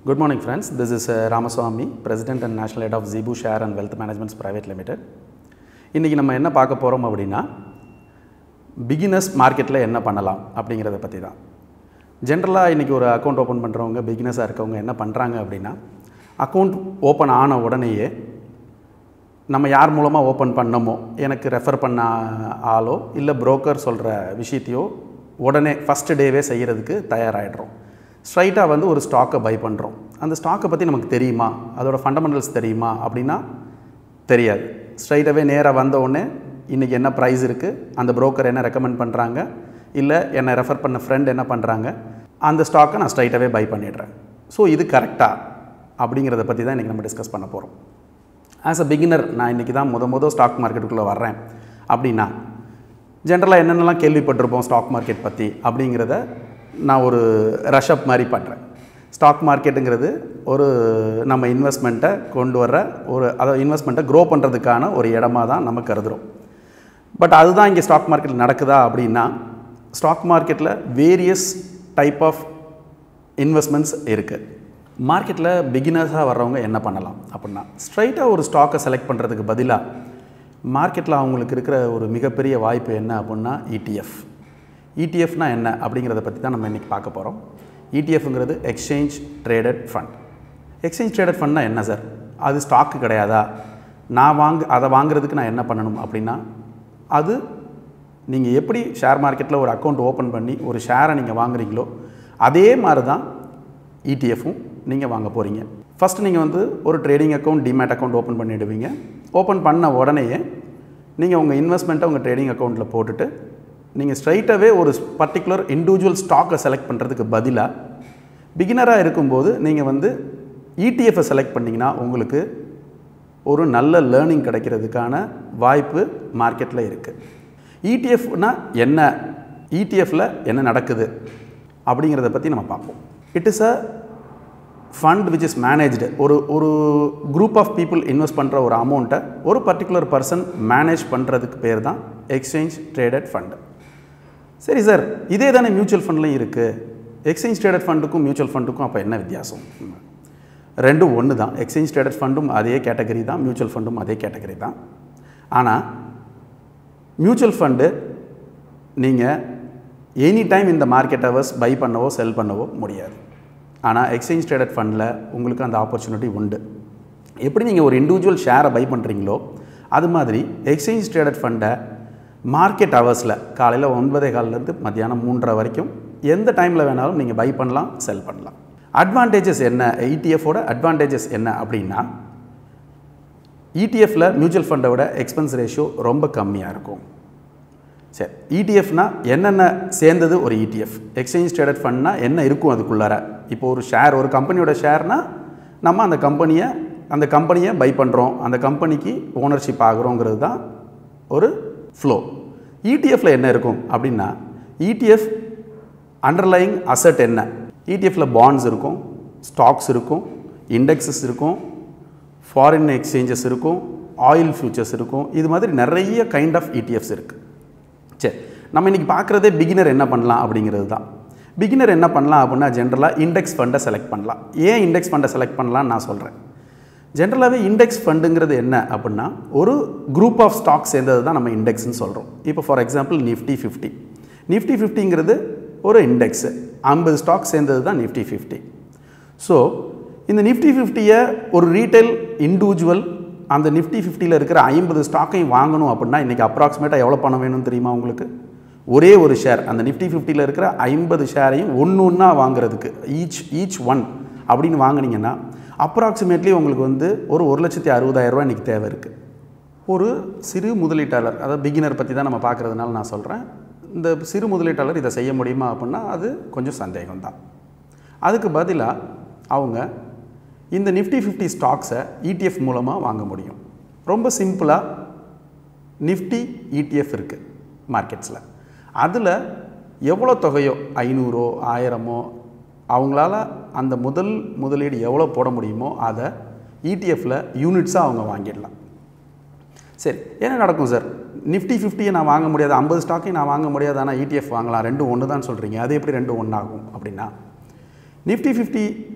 Good morning, friends. This is uh, Ramaswamy, President and National Head of Zebu Share and Wealth Management Private Limited. இன்றைக்கி நம்ம என்ன பார்க்க போகிறோம் அப்படின்னா beginners மார்க்கெட்டில் என்ன பண்ணலாம் அப்படிங்கிறத பற்றி தான் ஜென்ரலாக இன்றைக்கி ஒரு அக்கௌண்ட் ஓப்பன் பண்ணுறவங்க பிகினர்ஸாக இருக்கவங்க என்ன பண்ணுறாங்க அப்படின்னா அக்கௌண்ட் ஓப்பன் ஆன உடனேயே நம்ம யார் மூலமாக ஓப்பன் பண்ணமோ எனக்கு ரெஃபர் பண்ண ஆளோ இல்லை புரோக்கர் சொல்கிற விஷயத்தையோ உடனே ஃபஸ்ட்டு டேவே செய்கிறதுக்கு தயாராகிடுறோம் ஸ்ட்ரைட்டாக வந்து ஒரு ஸ்டாக்கை பை பண்ணுறோம் அந்த ஸ்டாக்கை பற்றி நமக்கு தெரியுமா அதோட ஃபண்டமெண்டல்ஸ் தெரியுமா அப்படின்னா தெரியாது ஸ்ட்ரைட்டாகவே நேராக வந்த உடனே இன்றைக்கி என்ன ப்ரைஸ் இருக்குது அந்த புரோக்கர் என்ன ரெக்கமெண்ட் பண்ணுறாங்க இல்லை என்னை ரெஃபர் பண்ண ஃப்ரெண்ட் என்ன பண்ணுறாங்க அந்த ஸ்டாக்கை நான் ஸ்ட்ரைட்டாகவே பை பண்ணிடுறேன் ஸோ இது கரெக்டாக அப்படிங்கிறத பற்றி தான் இன்றைக்கி நம்ம டிஸ்கஸ் பண்ண போகிறோம் ஆஸ் அ பிகினர் நான் இன்றைக்கி தான் முத முத ஸ்டாக் மார்க்கெட்டுக்குள்ளே வர்றேன் அப்படின்னா ஜென்ரலாக என்னென்னலாம் கேள்விப்பட்டிருப்போம் ஸ்டாக் மார்க்கெட் பற்றி அப்படிங்கிறத நான் ஒரு ரஷ்அப் மாதிரி பண்ணுறேன் ஸ்டாக் மார்க்கெட்டுங்கிறது ஒரு நம்ம இன்வெஸ்ட்மெண்ட்டை கொண்டு வர்ற ஒரு அதை இன்வெஸ்ட்மெண்ட்டை க்ரோ பண்ணுறதுக்கான ஒரு இடமா தான் நம்ம கருதுகிறோம் பட் அதுதான் இங்கே ஸ்டாக் மார்க்கெட்டில் நடக்குதா அப்படின்னா ஸ்டாக் மார்க்கெட்டில் வேரியஸ் டைப் ஆஃப் இன்வெஸ்ட்மெண்ட்ஸ் இருக்குது மார்க்கெட்டில் பிகினர்ஸாக வர்றவங்க என்ன பண்ணலாம் அப்படின்னா ஸ்ட்ரைட்டாக ஒரு ஸ்டாக்கை செலக்ட் பண்ணுறதுக்கு பதிலாக மார்க்கெட்டில் அவங்களுக்கு இருக்கிற ஒரு மிகப்பெரிய வாய்ப்பு என்ன அப்படின்னா இடிஎஃப் இடிஎஃப்னா என்ன அப்படிங்கிறத பற்றி தான் நம்ம இன்றைக்கி பார்க்க போகிறோம் இடிஎஃப்ங்கிறது exchange traded fund exchange traded ஃபண்ட்னா என்ன சார் அது ஸ்டாக்கு கிடையாதா நான் வாங்க அதை வாங்குறதுக்கு நான் என்ன பண்ணணும் அப்படின்னா அது நீங்கள் எப்படி ஷேர் மார்க்கெட்டில் ஒரு அக்கௌண்ட் ஓப்பன் பண்ணி ஒரு ஷேரை நீங்கள் வாங்குறீங்களோ அதே மாதிரி தான் இடிஎஃப்பும் நீங்கள் வாங்க போகிறீங்க ஃபஸ்ட்டு நீங்கள் வந்து ஒரு trading account demat account open பண்ணிவிடுவீங்க ஓப்பன் பண்ண உடனேயே நீங்கள் உங்கள் இன்வெஸ்ட்மெண்ட்டை உங்கள் ட்ரேடிங் அக்கௌண்ட்டில் போட்டுட்டு நீங்கள் ஸ்ட்ரைட்டாகவே ஒரு பர்டிகுலர் இண்டிவிஜுவல் ஸ்டாக்கை செலக்ட் பண்ணுறதுக்கு பதிலாக பிகினராக இருக்கும்போது நீங்கள் வந்து இடிஎஃப்பை செலக்ட் பண்ணிங்கன்னா உங்களுக்கு ஒரு நல்ல லேர்னிங் கிடைக்கிறதுக்கான வாய்ப்பு மார்க்கெட்டில் இருக்குது இடிஎஃப்னா என்ன இடிஎஃப்பில் என்ன நடக்குது அப்படிங்கிறத பற்றி நம்ம பார்ப்போம் it is a fund which is managed ஒரு ஒரு குரூப் ஆஃப் பீப்புள் இன்வெஸ்ட் பண்ணுற ஒரு அமௌண்ட்டை ஒரு பர்டிகுலர் பர்சன் மேனேஜ் பண்ணுறதுக்கு பேர் தான் எக்ஸ்சேஞ்ச் ட்ரேடட் ஃபண்டு சரி சார் இதே தானே மியூச்சுவல் ஃபண்ட்லையும் இருக்குது எக்ஸ்சேஞ்ச் ட்ரேடட் ஃபண்டுக்கும் மியூச்சுவல் ஃபண்டுக்கும் அப்போ என்ன வித்தியாசம் ரெண்டும் ஒன்று தான் எக்ஸ்சேஞ்ச் ட்ரேடட் ஃபண்டும் அதே கேட்டகரி தான் மியூச்சுவல் ஃபண்டும் அதே கேட்டகரி தான் ஆனால் மியூச்சுவல் ஃபண்டு நீங்கள் எனி டைம் இந்த மார்க்கெட் ஹவர்ஸ் பை பண்ணவோ செல் பண்ணவோ முடியாது ஆனால் எக்ஸ்சேஞ்ச் ட்ரேடட் ஃபண்டில் உங்களுக்கு அந்த ஆப்பர்ச்சுனிட்டி உண்டு எப்படி நீங்கள் ஒரு இண்டிவிஜுவல் ஷேரை பை பண்ணுறீங்களோ அது மாதிரி எக்ஸ்சேஞ்ச் ட்ரேடட் ஃபண்டை மார்க்கெட் ஹவர்ஸில் காலையில் ஒன்பதே காலிலேருந்து மத்தியானம் மூன்றரை வரைக்கும் எந்த டைமில் வேணாலும் நீங்கள் பை பண்ணலாம் செல் பண்ணலாம் அட்வான்டேஜஸ் என்ன இடிஎஃபோட அட்வான்டேஜஸ் என்ன அப்படின்னா இடிஎஃப்பில் மியூச்சுவல் ஃபண்டை விட எக்ஸ்பென்ஸ் ரேஷியோ ரொம்ப கம்மியாக இருக்கும் சரி இடிஎஃப்னா என்னென்ன சேர்ந்தது ஒரு இடிஎஃப் எக்ஸ்சேஞ்ச் ட்ரேடட் ஃபண்ட்னா என்ன இருக்கும் அதுக்குள்ளார இப்போ ஒரு ஷேர் ஒரு கம்பெனியோட ஷேர்னா நம்ம அந்த கம்பெனியை அந்த கம்பெனியை பை பண்ணுறோம் அந்த கம்பெனிக்கு ஓனர்ஷிப் ஆகிறோங்கிறது தான் ஒரு ஃப்ளோ இடிஎஃப்பில் என்ன இருக்கும் அப்படின்னா இடிஎஃப் அண்டர்லைங் அசட் என்ன இடிஎஃப்பில் பாண்ட்ஸ் இருக்கும் ஸ்டாக்ஸ் இருக்கும் இண்டெக்ஸஸ் இருக்கும் ஃபாரின் எக்ஸ்சேஞ்சஸ் இருக்கும் ஆயில் ஃபியூச்சர்ஸ் இருக்கும் இது மாதிரி நிறைய கைண்ட் ஆஃப் இடிஎஃப்ஸ் இருக்குது சரி நம்ம இன்றைக்கி பார்க்குறதே பிகினர் என்ன பண்ணலாம் அப்படிங்கிறது தான் பிகினர் என்ன பண்ணலாம் அப்படின்னா ஜென்ரலாக இண்டெக்ஸ் ஃபண்டை செலக்ட் பண்ணலாம் ஏன் இண்டெக்ஸ் ஃபண்டை செலக்ட் பண்ணலாம்னு நான் சொல்கிறேன் ஜென்ரலாகவே இண்டெக்ஸ் ஃபண்டுங்கிறது என்ன அப்படின்னா ஒரு குரூப் ஆஃப் ஸ்டாக் சேர்ந்தது தான் நம்ம இண்டெக்ஸ்னு சொல்கிறோம் இப்போ for example Nifty fifty Nifty ஃபிஃப்டிங்கிறது ஒரு இண்டெக்ஸு ஐம்பது ஸ்டாக் சேர்ந்தது தான் நிஃப்டி ஃபிஃப்டி ஸோ இந்த நிஃப்டி ஃபிஃப்டியை ஒரு ரீட்டைல் இண்டிவிஜுவல் அந்த நிஃப்டி ஃபிஃப்டியில் இருக்கிற ஐம்பது ஸ்டாக்கையும் வாங்கணும் அப்படின்னா இன்றைக்கி அப்ராக்சிமேட்டாக எவ்வளோ பணம் வேணும்னு தெரியுமா உங்களுக்கு ஒரே ஒரு ஷேர் அந்த நிஃப்டி ஃபிஃப்டியில் இருக்கிற ஐம்பது ஷேரையும் ஒன்று ஒன்றா வாங்குறதுக்கு ஈச் ஈச் ஒன் அப்படின்னு வாங்கினீங்கன்னா அப்ராக்சிமேட்லி உங்களுக்கு வந்து ஒரு ஒரு லட்சத்தி அறுபதாயிரரூவா இன்றைக்கி தேவை இருக்குது ஒரு சிறு முதலீட்டாளர் அதாவது பிகினர் பற்றி தான் நம்ம பார்க்குறதுனால நான் சொல்கிறேன் இந்த சிறு முதலீட்டாளர் இதை செய்ய முடியுமா அப்படின்னா அது கொஞ்சம் சந்தேகம்தான் அதுக்கு பதிலாக அவங்க இந்த நிஃப்டி ஃபிஃப்டி ஸ்டாக்ஸை இடிஎஃப் மூலமாக வாங்க முடியும் ரொம்ப சிம்பிளாக நிஃப்டி இடிஎஃப் இருக்குது மார்க்கெட்ஸில் அதில் எவ்வளோ தொகையோ ஐநூறோ ஆயிரமோ அவங்களால அந்த முதல் முதலீடு எவ்வளோ போட முடியுமோ அதை இடிஎஃப்பில் யூனிட்ஸாக அவங்க வாங்கிடலாம் சரி என்ன நடக்கும் சார் நிஃப்டி ஃபிஃப்டியை நான் வாங்க முடியாது ஐம்பது ஸ்டாக்கையும் நான் வாங்க முடியாது ஆனால் இடிஎஃப் வாங்கலாம் ரெண்டும் ஒன்று தான் சொல்கிறீங்க அது எப்படி ரெண்டும் ஒன்றாகும் அப்படின்னா நிஃப்டி ஃபிஃப்டி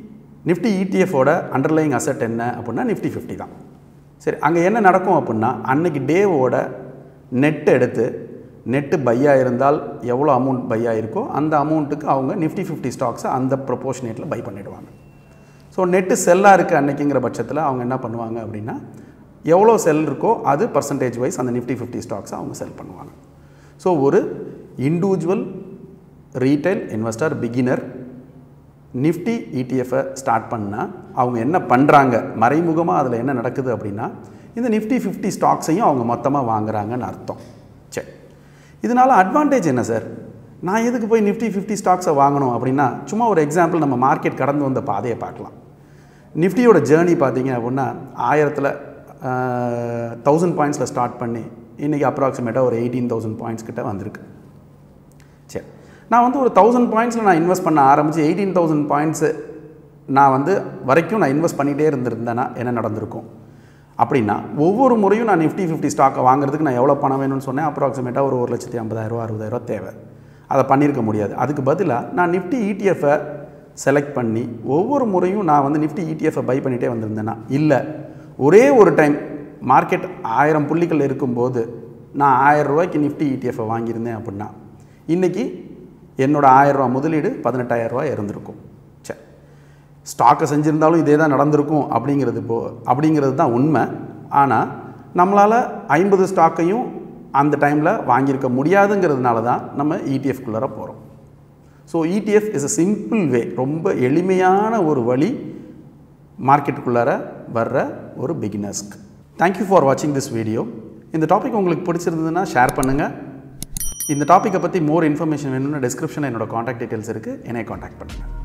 நிஃப்டி இடிஎஃபோட அண்டர்லைங் அசெட் என்ன அப்படின்னா நிஃப்டி ஃபிஃப்டி தான் சரி அங்கே என்ன நடக்கும் அப்படின்னா அன்னைக்கு டேவோட நெட் எடுத்து நெட்டு பையாக இருந்தால் எவ்வளோ அமௌண்ட் பையாக இருக்கோ அந்த அமௌண்ட்டுக்கு அவங்க நிஃப்டி ஃபிஃப்டி ஸ்டாக்ஸை அந்த ப்ரொபோஷனேட்டில் பை பண்ணிடுவாங்க ஸோ நெட்டு செல்லாக இருக்குது அன்னைக்குங்கிற பட்சத்தில் அவங்க என்ன பண்ணுவாங்க அப்படின்னா எவ்வளோ செல் இருக்கோ அது பர்சன்டேஜ் வைஸ் அந்த நிஃப்டி ஃபிஃப்டி ஸ்டாக்ஸை அவங்க செல் பண்ணுவாங்க ஸோ ஒரு individual retail investor beginner Nifty இடிஎஃப்பை ஸ்டார்ட் பண்ணால் அவங்க என்ன பண்ணுறாங்க மறைமுகமாக அதில் என்ன நடக்குது அப்படின்னா இந்த நிஃப்டி ஃபிஃப்டி ஸ்டாக்ஸையும் அவங்க மொத்தமாக வாங்குறாங்கன்னு அர்த்தம் சரி இதனால் அட்வான்டேஜ் என்ன சார் நான் எதுக்கு போய் நிஃப்டி ஃபிஃப்டி ஸ்டாக்ஸை வாங்கணும் அப்படின்னா சும்மா ஒரு எக்ஸாம்பிள் நம்ம மார்க்கெட் கடந்து வந்த பாதையை பார்க்கலாம் நிஃப்டியோட ஜேர்னி பார்த்தீங்க அப்படின்னா ஆயிரத்தில் தௌசண்ட் பாயிண்ட்ஸில் ஸ்டார்ட் பண்ணி இன்றைக்கி அப்ராக்சிமேட்டாக ஒரு எயிட்டீன் தௌசண்ட் பாயிண்ட்ஸ் கிட்ட வந்திருக்கு சரி நான் வந்து ஒரு தௌசண்ட் பாயிண்ட்ஸில் நான் இன்வெஸ்ட் பண்ண ஆரம்பித்து எயிட்டீன் தௌசண்ட் பாயிண்ட்ஸு நான் வந்து வரைக்கும் நான் இன்வெஸ்ட் பண்ணிகிட்டே இருந்திருந்தேன்னா என்ன நடந்திருக்கும் அப்படின்னா ஒவ்வொரு முறையும் நான் நிஃப்டி ஃபிஃப்டி ஸ்டாக்கை வாங்குறதுக்கு நான் எவ்வளோ பணம் வேணும்னு சொன்னேன் அப்ராக்சிமேட்டாக ஒரு ஒரு லட்சத்தி ஐம்பதாயிரரூவா அறுபதாயிரரூவா தேவை அதை பண்ணியிருக்க முடியாது அதுக்கு பதிலாக நான் நிஃப்டி இடிஎஃப்பை செலக்ட் பண்ணி ஒவ்வொரு முறையும் நான் வந்து நிஃப்டி இடிஎஃப்பை பை பண்ணிகிட்டே வந்திருந்தேன்னா இல்லை ஒரே ஒரு டைம் மார்க்கெட் ஆயிரம் புள்ளிகள் இருக்கும்போது நான் ஆயிரம் ரூபாய்க்கு நிஃப்டி இடிஎஃப்பை வாங்கியிருந்தேன் அப்படின்னா இன்றைக்கி என்னோட ஆயிரரூவா முதலீடு பதினெட்டாயிரரூவா இருந்திருக்கும் சரி ஸ்டாக்கை செஞ்சுருந்தாலும் இதே தான் நடந்திருக்கும் அப்படிங்கிறது போ அப்படிங்கிறது தான் உண்மை ஆனால் நம்மளால் ஐம்பது ஸ்டாக்கையும் அந்த டைமில் வாங்கியிருக்க முடியாதுங்கிறதுனால தான் நம்ம இடிஎஃப்குள்ளார போகிறோம் so ETF is a simple way ரொம்ப எளிமையான ஒரு வழி மார்க்கெட்டுக்குள்ளார வர்ற ஒரு பிகினர்ஸ்க்கு தேங்க்யூ ஃபார் வாட்சிங் திஸ் வீடியோ இந்த டாபிக் உங்களுக்கு பிடிச்சிருந்ததுன்னா ஷேர் பண்ணுங்கள் இந்த டாப்பிக்கை பற்றி மோர் இன்ஃபர்மேஷன் வேணும்னா டிஸ்கிரிப்ஷனில் என்னோட காண்டாக்ட் டீட்டெயில்ஸ் இருக்குது என்னை காண்டாக்ட் பண்ணுங்கள்